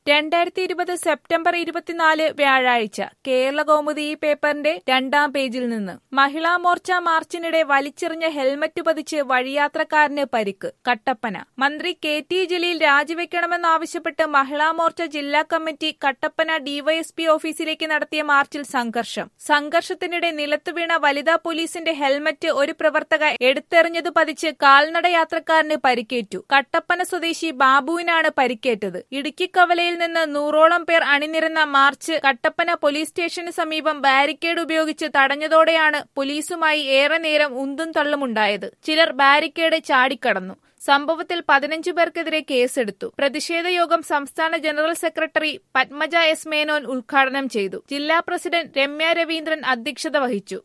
രണ്ടായിരത്തി ഇരുപത് സെപ്റ്റംബർ ഇരുപത്തിനാല് വ്യാഴാഴ്ച കേരള കൗമുദി ഈ പേപ്പറിന്റെ രണ്ടാം പേജിൽ നിന്ന് മഹിളാ മോർച്ച മാർച്ചിനിടെ വലിച്ചെറിഞ്ഞ ഹെൽമറ്റ് പതിച്ച് വഴിയാത്രക്കാരന് പരിക്ക് കട്ടപ്പന മന്ത്രി കെ ടി ജലീൽ രാജിവെക്കണമെന്നാവശ്യപ്പെട്ട് മഹിളാ മോർച്ച ജില്ലാ കമ്മിറ്റി കട്ടപ്പന ഡിവൈഎസ്പി ഓഫീസിലേക്ക് നടത്തിയ മാർച്ചിൽ സംഘർഷം സംഘർഷത്തിനിടെ നിലത്തു വീണ വനിതാ പോലീസിന്റെ ഹെൽമറ്റ് ഒരു പ്രവർത്തക എടുത്തെറിഞ്ഞത് പതിച്ച് കാൽനട യാത്രക്കാരന് പരിക്കേറ്റു കട്ടപ്പന സ്വദേശി ബാബുവിനാണ് പരിക്കേറ്റത് ഇടുക്കിക്കവലയിൽ നിന്ന് നൂറോളം പേർ അണിനിരന്ന മാർച്ച് കട്ടപ്പന പോലീസ് സ്റ്റേഷന് സമീപം ബാരിക്കേഡ് ഉപയോഗിച്ച് തടഞ്ഞതോടെയാണ് പോലീസുമായി ഏറെ നേരം ഉന്തും തള്ളുമുണ്ടായത് ചിലർ ബാരിക്കേഡ് ചാടിക്കടന്നു സംഭവത്തിൽ പതിനഞ്ചു പേർക്കെതിരെ കേസെടുത്തു പ്രതിഷേധ യോഗം സംസ്ഥാന general secretary Padmaja S Menon ഉദ്ഘാടനം ചെയ്തു ജില്ലാ പ്രസിഡന്റ് രമ്യ രവീന്ദ്രൻ അധ്യക്ഷത വഹിച്ചു